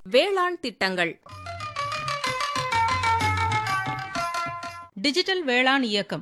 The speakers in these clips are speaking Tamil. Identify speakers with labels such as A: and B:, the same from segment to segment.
A: வேளாண் திட்டங்கள்
B: டிஜிட்டல் வேளாண் இயக்கம்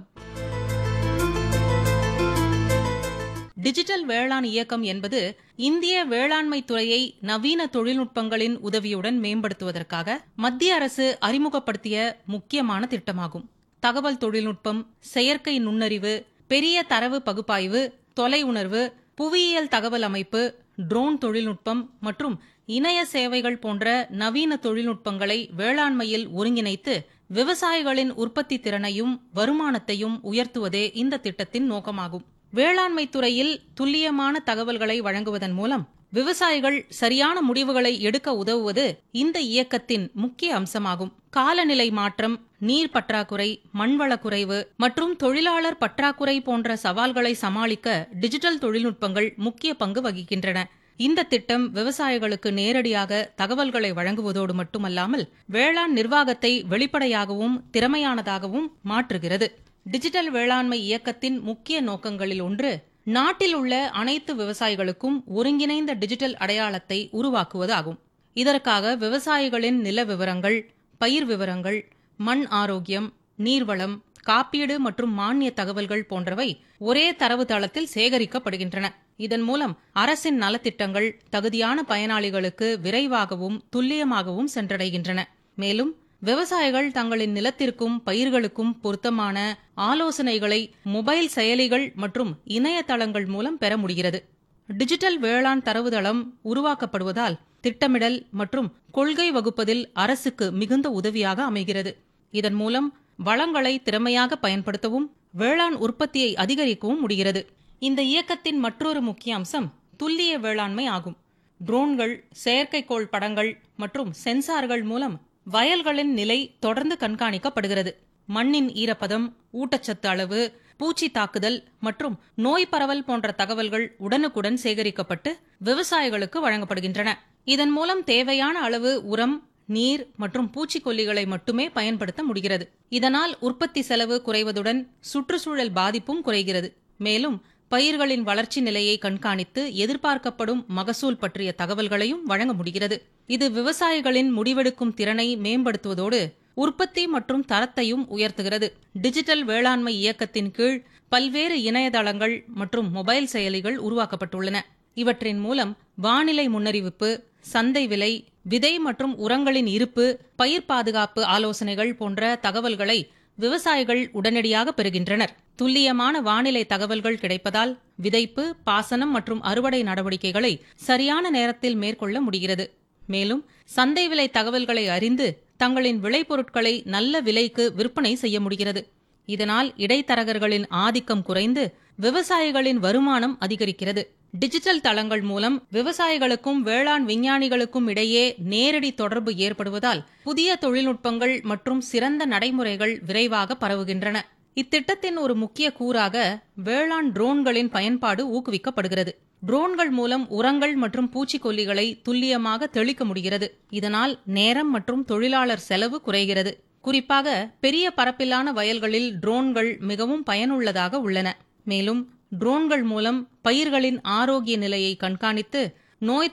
B: டிஜிட்டல் வேளாண் இயக்கம் என்பது இந்திய வேளாண்மை துறையை நவீன தொழில்நுட்பங்களின் உதவியுடன் மேம்படுத்துவதற்காக மத்திய அரசு அறிமுகப்படுத்திய முக்கியமான திட்டமாகும் தகவல் தொழில்நுட்பம் செயற்கை நுண்ணறிவு பெரிய தரவு பகுப்பாய்வு தொலை உணர்வு புவியியல் தகவல் அமைப்பு ட்ரோன் தொழில்நுட்பம் மற்றும் இணைய சேவைகள் போன்ற நவீன தொழில்நுட்பங்களை வேளாண்மையில் ஒருங்கிணைத்து விவசாயிகளின் உற்பத்தி திறனையும் வருமானத்தையும் உயர்த்துவதே இந்த திட்டத்தின் நோக்கமாகும் வேளாண்மை துறையில் துல்லியமான தகவல்களை வழங்குவதன் மூலம் விவசாயிகள் சரியான முடிவுகளை எடுக்க உதவுவது இந்த இயக்கத்தின் முக்கிய அம்சமாகும் காலநிலை மாற்றம் நீர் பற்றாக்குறை மண்வள குறைவு மற்றும் தொழிலாளர் பற்றாக்குறை போன்ற சவால்களை சமாளிக்க டிஜிட்டல் தொழில்நுட்பங்கள் முக்கிய பங்கு வகிக்கின்றன இந்த திட்டம் விவசாயிகளுக்கு நேரடியாக தகவல்களை வழங்குவதோடு மட்டுமல்லாமல் வேளாண் நிர்வாகத்தை வெளிப்படையாகவும் திறமையானதாகவும் மாற்றுகிறது டிஜிட்டல் வேளாண்மை இயக்கத்தின் முக்கிய நோக்கங்களில் ஒன்று நாட்டில் உள்ள அனைத்து விவசாயிகளுக்கும் ஒருங்கிணைந்த டிஜிட்டல் அடையாளத்தை உருவாக்குவதாகும் இதற்காக விவசாயிகளின் நில விவரங்கள் பயிர் விவரங்கள் மண் ஆரோக்கியம் நீர்வளம் காப்பீடு மற்றும் மானிய தகவல்கள் போன்றவை ஒரே தரவு தளத்தில் சேகரிக்கப்படுகின்றன இதன் மூலம் அரசின் நலத்திட்டங்கள் தகுதியான பயனாளிகளுக்கு விரைவாகவும் துல்லியமாகவும் சென்றடைகின்றன மேலும் விவசாயிகள் தங்களின் நிலத்திற்கும் பயிர்களுக்கும் பொருத்தமான ஆலோசனைகளை மொபைல் செயலிகள் மற்றும் இணையதளங்கள் மூலம் பெற முடிகிறது டிஜிட்டல் வேளாண் தரவுதளம் உருவாக்கப்படுவதால் திட்டமிடல் மற்றும் கொள்கை வகுப்பதில் அரசுக்கு மிகுந்த உதவியாக அமைகிறது இதன் மூலம் வளங்களை திறமையாக பயன்படுத்தவும் வேளாண் உற்பத்தியை அதிகரிக்கவும் முடிகிறது இந்த இயக்கத்தின் மற்றொரு முக்கிய அம்சம் துல்லிய வேளாண்மை ஆகும் ட்ரோன்கள் செயற்கைக்கோள் படங்கள் மற்றும் சென்சார்கள் மூலம் வயல்களின் நிலை தொடர்ந்து கண்காணிக்கப்படுகிறது மண்ணின் ஈரப்பதம் ஊட்டச்சத்து அளவு பூச்சி தாக்குதல் மற்றும் நோய் பரவல் போன்ற தகவல்கள் உடனுக்குடன் சேகரிக்கப்பட்டு விவசாயிகளுக்கு வழங்கப்படுகின்றன இதன் மூலம் தேவையான அளவு உரம் நீர் மற்றும் பூச்சிக்கொல்லிகளை மட்டுமே பயன்படுத்த முடிகிறது இதனால் உற்பத்தி செலவு குறைவதுடன் சுற்றுச்சூழல் பாதிப்பும் குறைகிறது மேலும் பயிர்களின் வளர்ச்சி நிலையை கண்காணித்து எதிர்பார்க்கப்படும் மகசூல் பற்றிய தகவல்களையும் வழங்க முடிகிறது இது விவசாயிகளின் முடிவெடுக்கும் திறனை மேம்படுத்துவதோடு உற்பத்தி மற்றும் தரத்தையும் உயர்த்துகிறது டிஜிட்டல் வேளாண்மை இயக்கத்தின் கீழ் பல்வேறு இணையதளங்கள் மற்றும் மொபைல் செயலிகள் உருவாக்கப்பட்டுள்ளன இவற்றின் மூலம் வானிலை முன்னறிவிப்பு சந்தை விலை விதை மற்றும் உரங்களின் இருப்பு பயிர் பாதுகாப்பு ஆலோசனைகள் போன்ற தகவல்களை விவசாயிகள் உடனடியாக பெறுகின்றனர் துல்லியமான வானிலை தகவல்கள் கிடைப்பதால் விதைப்பு பாசனம் மற்றும் அறுவடை நடவடிக்கைகளை சரியான நேரத்தில் மேற்கொள்ள முடிகிறது மேலும் சந்தை விலை தகவல்களை அறிந்து தங்களின் விளைபொருட்களை நல்ல விலைக்கு விற்பனை செய்ய முடிகிறது இதனால் இடைத்தரகர்களின் ஆதிக்கம் குறைந்து விவசாயிகளின் வருமானம் அதிகரிக்கிறது டிஜிட்டல் தளங்கள் மூலம் விவசாயிகளுக்கும் வேளாண் விஞ்ஞானிகளுக்கும் இடையே நேரடி தொடர்பு ஏற்படுவதால் புதிய தொழில்நுட்பங்கள் மற்றும் சிறந்த நடைமுறைகள் விரைவாக பரவுகின்றன இத்திட்டத்தின் ஒரு முக்கிய கூறாக வேளாண் ட்ரோன்களின் பயன்பாடு ஊக்குவிக்கப்படுகிறது ட்ரோன்கள் மூலம் உரங்கள் மற்றும் பூச்சிக்கொல்லிகளை துல்லியமாக தெளிக்க முடிகிறது இதனால் நேரம் மற்றும் தொழிலாளர் செலவு குறைகிறது குறிப்பாக பெரிய பரப்பிலான வயல்களில் ட்ரோன்கள் மிகவும் பயனுள்ளதாக உள்ளன மேலும் ட்ரோன்கள் மூலம் பயிர்களின் ஆரோக்கிய நிலையை கண்காணித்து நோய்